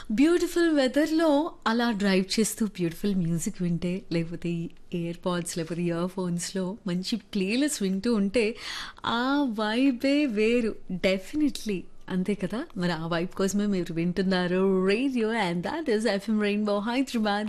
Beautiful వెదర్‌లో అలా drive చేస్తూ beautiful music వింటే, లేకపోతే ఈ ఎయిర్ పాడ్స్ లేకపోతే ఇయర్ ఫోన్స్‌లో మంచి ప్లేలిస్ట్ వింటూ ఉంటే, ఆ వైబే వేరు. డెఫినిట్లీ. అంతే కదా! మరి ఆ వైబ్ కోసమే మీరు వింటున్నారు radio and that is FM rainbow Hyderabad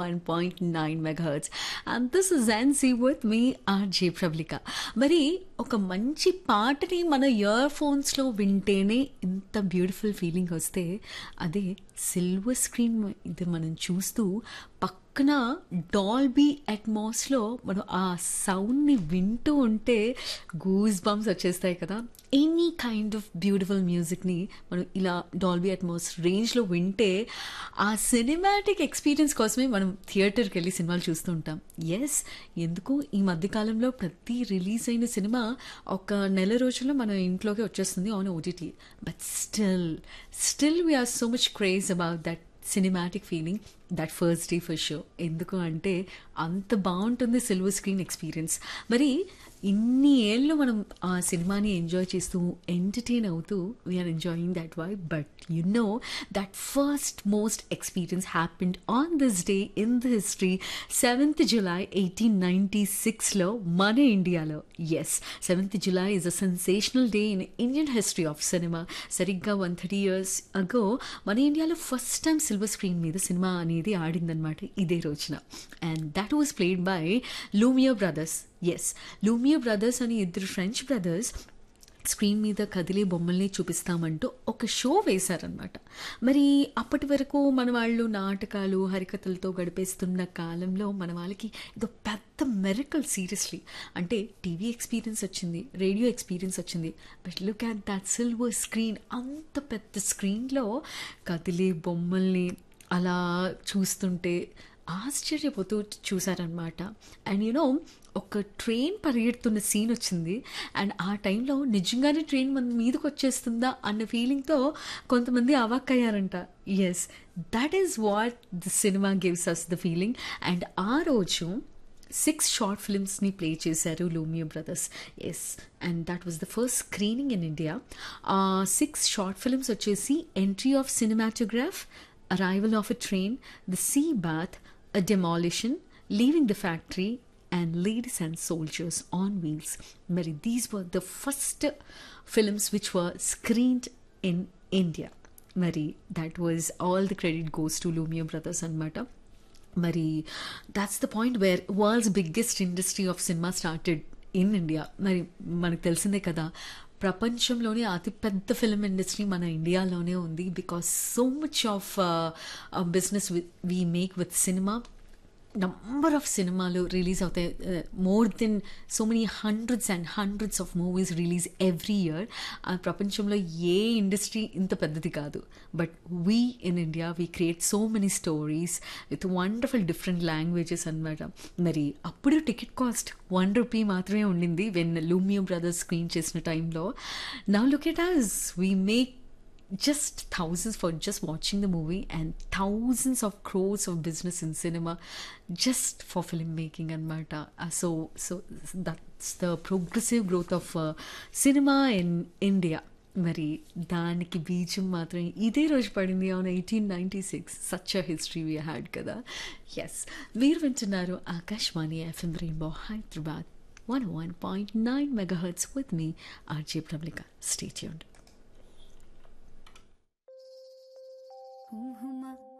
101.9 megahertz. And this is Jhansi with me RJ Pravalika. మరి ఒక మంచి పాటని మన ఇయర్ ఫోన్స్‌లో వింటేనే ఇంత బ్యూటిఫుల్ ఫీలింగ్ వస్తే, అదే సిల్వర్ స్క్రీన్ ఇది మనం చూస్తూ పక్కన డాల్బీ అట్మాస్‌లో మనం ఆ సౌండ్‌ని వింటూ ఉంటే గూస్ బంప్స్ వచ్చేస్తాయి కదా! ఎనీ కైండ్ ఆఫ్ బ్యూటిఫుల్ మ్యూజిక్‌ని మనం ఇలా డాల్బీ అట్మాస్ రేంజ్‌లో వింటే, ఆ సినిమాటిక్ ఎక్స్‌పీరియన్స్ కోసమే మనం థియేటర్‌కెళ్ళి సినిమాలు చూస్తూ ఉంటాం. యెస్ ఎందుకు ఈ మధ్య కాలంలో ప్రతి రిలీజ్ అయిన సినిమా ఒక నెల రోజుల్లో మన ఇంట్లోకి వచ్చేస్తుంది on OTT. But still, still we are so much craze about that cinematic feeling that first day for show. ఎందుకు అంటే అంత బావుంటుంది సిల్వర్ స్క్రీన్ ఎక్స్‌పీరియన్స్. మరి ఇన్ని ఏళ్ళు మనం ఆ సినిమాని ఎంజాయ్ చేస్తూ, ఎంటర్‌టైన్ అవుతూ we are enjoying that vibe. But you know that first most experience happened on this day in the history 7థ్ జులై 1896లో మన ఇండియాలో. యెస్ 7థ్ July is a sensational day in Indian history of cinema. సరిగ్గా 130 years ago మన ఇండియాలో first time silver screen మీద cinema అనేది ఆడిందనమాట ఇదే రోజున. And that was played by Lumiere brothers. Yes Lumiere brothers అని ఇద్దరు ఫ్రెంచ్ బ్రదర్స్ స్క్రీన్ మీద కదిలే బొమ్మల్ని చూపిస్తామంటూ ఒక షో వేశారనమాట. మరి అప్పటి వరకు మన వాళ్ళు నాటకాలు, హరికథలతో గడిపేస్తున్న కాలంలో మన వాళ్ళకి ఇదో పెద్ద మిరకిల్ సీరియస్‌లీ. అంటే టీవీ ఎక్స్‌పీరియన్స్ వచ్చింది, రేడియో ఎక్స్‌పీరియన్స్ వచ్చింది. But look at that silver screen అంత పెద్ద స్క్రీన్‌లో కదిలే బొమ్మల్ని అలా చూస్తుంటే ఆశ్చర్యపోతూ చూసారనమాట. అండ్ యూ నో ఒక ట్రైన్ పరిగెడుతున్న సీన్ వచ్చింది. అండ్ ఆ టైంలో నిజంగానే ట్రైన్ మన మీదకి వచ్చేస్తుందా అన్న ఫీలింగ్‌తో కొంతమంది అవాక్కయ్యారంట. Yes that is what the cinema gives us the feeling. And ఆ రోజు 6 షార్ట్ ఫిల్మ్స్‌ని ప్లే చేశారు Lumiere brothers. Yes and that was the first screening in India. ఆ 6 షార్ట్ ఫిల్మ్స్ వచ్చేసి 'entry of cinematograph', 'arrival of a train', 'the sea bath', 'a demolition', 'leaving the factory' and 'ladies and soldiers on wheels'. మరి these were the first films which were screened in India. మరి that was all the credit goes to Lumiere brothers అనమాట. మరి that's the point where world's biggest industry of cinema started in India. మరి మనకు తెలిసిందే కదా! ప్రపంచంలోనే అతిపెద్ద film industry మన ఇండియాలోనే ఉంది. Because so much of business we we make with cinema. Number of సినిమాలు రిలీజ్ అవుతాయి. More than so many hundreds and hundreds of movies release every year. ఆ ప్రపంచంలో ఏ ఇండస్ట్రీ ఇంత పెద్దది కాదు. But we in India we create so many stories with wonderful different languages అనమాట. మరి అప్పుడు టికెట్ కాస్ట్ 1 రూపీ మాత్రమే ఉండింది వెన్ లూమియర్ బ్రదర్స్ స్క్రీన్ చేసిన టైంలో. Now look at us we make just thousands for just watching the movie and thousands of crores of business in cinema just for filmmaking అనమాట. So so that's the progressive growth of cinema in India. మరి దానికి బీజం మాత్రం ఇదే రోజు పడింది on 1896 such a history we had కదా! Yes మీరు వింటున్నారు Akashvani FM rainbow Hyderabad 101.9 megahertz with me RJ Pravalika. Stay tuned. హుహుమ